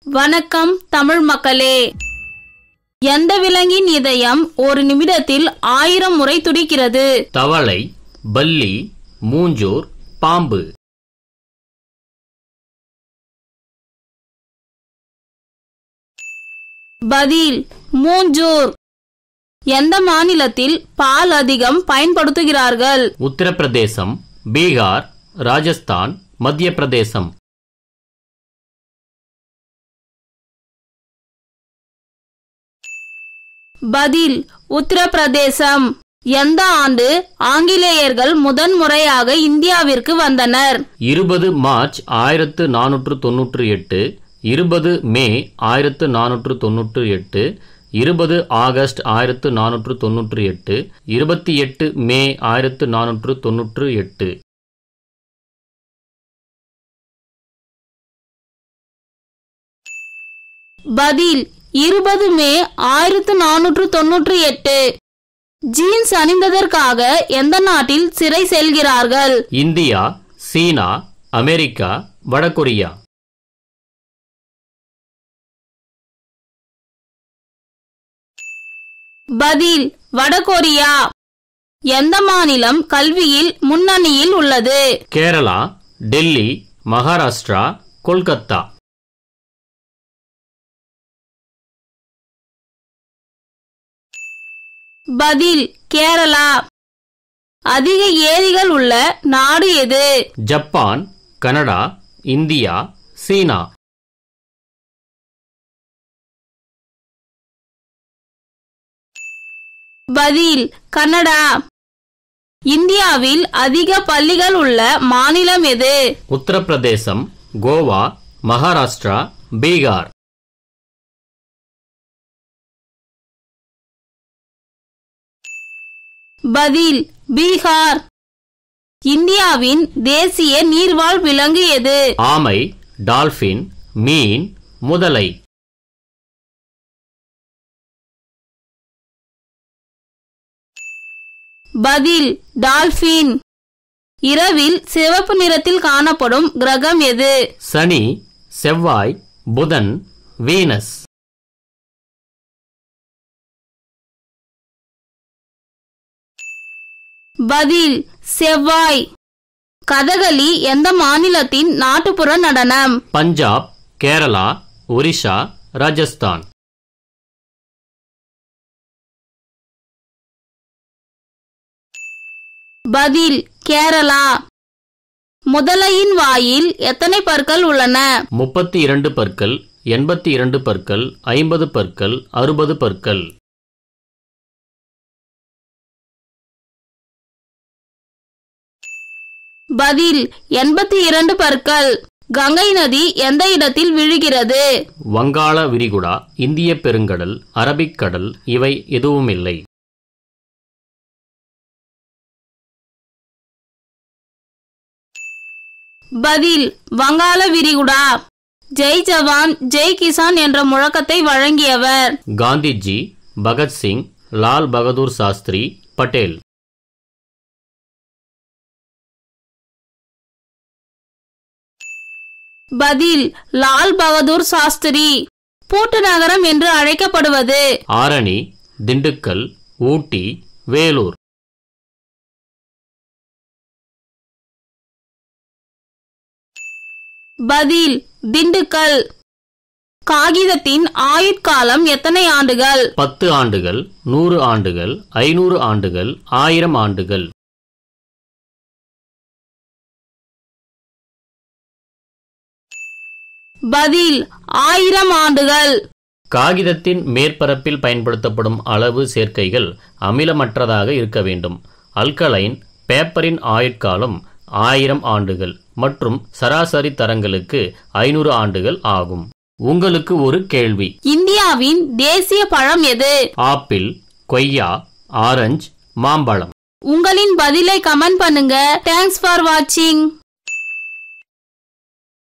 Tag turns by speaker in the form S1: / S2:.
S1: வணக்கம் தமிழ் மக்களே எந்த விலங்கின் இதயம் ஒரு நிமிடத்தில் ஆயிரம் முறை துடிக்கிறது
S2: தவளை பல்லி மூஞ்சூர் பாம்பு
S1: பதில் மூஞ்சூர் எந்த மாநிலத்தில் பால் அதிகம் பயன்படுத்துகிறார்கள்
S2: உத்தரப்பிரதேசம் பீகார் ராஜஸ்தான் மத்திய பிரதேசம்
S1: பதில் உத்தரப்பிரதேசம் எந்த ஆண்டு ஆங்கிலேயர்கள் முதன் முறையாக இந்தியாவிற்கு வந்தனர்
S2: இருபது மார்ச் ஆயிரத்து நானூற்று தொன்னூற்று எட்டு இருபது மே ஆயிரத்து நானூற்று தொன்னூற்று எட்டு இருபது ஆகஸ்ட் ஆயிரத்து நானூற்று தொன்னூற்று எட்டு இருபத்தி எட்டு மே ஆயிரத்து நானூற்று தொன்னூற்று எட்டு
S1: பதில் இருபது மே ஆயிரத்து நானூற்று தொன்னூற்று எட்டு ஜீன்ஸ் அணிந்ததற்காக எந்த நாட்டில் சிறை செல்கிறார்கள்
S2: இந்தியா சீனா அமெரிக்கா வடகொரியா
S1: பதில் வடகொரியா எந்த மாநிலம் கல்வியில் முன்னணியில் உள்ளது
S2: கேரளா டெல்லி மகாராஷ்டிரா கொல்கத்தா
S1: பதில் கேரளா அதிக ஏரிகள் உள்ள நாடு எது
S2: ஜப்பான் கனடா இந்தியா சீனா
S1: பதில் கனடா இந்தியாவில் அதிக பள்ளிகள் உள்ள மாநிலம் எது
S2: உத்தரப்பிரதேசம் கோவா மகாராஷ்டிரா பீகார்
S1: பதில் பீகார் இந்தியாவின் தேசிய நீர்வாழ் விலங்கு எது
S2: ஆமை டால்பின் மீன் முதலை
S1: பதில் டால்பின் இரவில் சிவப்பு நிறத்தில் காணப்படும் கிரகம் எது
S2: சனி செவ்வாய் புதன் வீனஸ்
S1: பதில் செவ்வாய் கதகளி எந்த மாநிலத்தின் நாட்டுப்புற நடனம்
S2: பஞ்சாப் கேரளா ஒரிஷா ராஜஸ்தான்
S1: பதில் கேரளா முதலையின் வாயில் எத்தனை பற்கள் உள்ளன
S2: முப்பத்தி இரண்டு பற்கள் எண்பத்தி இரண்டு பற்கள் ஐம்பது பற்கள் அறுபது பற்கள்
S1: பதில் எண்பத்தி இரண்டு பற்கள் கங்கை நதி எந்த இடத்தில் விழுகிறது
S2: வங்காள விரிகுடா இந்திய பெருங்கடல் அரபிக்கடல் இவை எதுவுமில்லை
S1: பதில் வங்காள விரிகுடா ஜெய் ஜவான் ஜெய் கிசான் என்ற முழக்கத்தை வழங்கியவர்
S2: காந்திஜி பகத்சிங் லால் பகதூர் சாஸ்திரி பட்டேல்
S1: பதில் லால் பகதூர் சாஸ்திரி பூட்டு நகரம் என்று அழைக்கப்படுவது
S2: ஆரணி திண்டுக்கல் ஊட்டி வேலூர்
S1: பதில் திண்டுக்கல் காகிதத்தின் ஆயுட்காலம் எத்தனை ஆண்டுகள்
S2: பத்து ஆண்டுகள் நூறு ஆண்டுகள் ஐநூறு ஆண்டுகள் ஆயிரம் ஆண்டுகள்
S1: பதில் ஆயிரம் ஆண்டுகள்
S2: காகிதத்தின் மேற்பரப்பில் பயன்படுத்தப்படும் அளவு சேர்க்கைகள் அமிலமற்றதாக இருக்க வேண்டும் அல்கலைன் பேப்பரின் ஆயுட்காலம் ஆயிரம் ஆண்டுகள் மற்றும் சராசரி தரங்களுக்கு ஐநூறு ஆண்டுகள் ஆகும் உங்களுக்கு ஒரு கேள்வி
S1: இந்தியாவின் தேசிய பழம் எது
S2: ஆப்பிள் கொய்யா ஆரஞ்சு மாம்பழம்
S1: உங்களின் பதிலை கமெண்ட் பண்ணுங்க தேங்க்ஸ் ஃபார் வாட்சிங்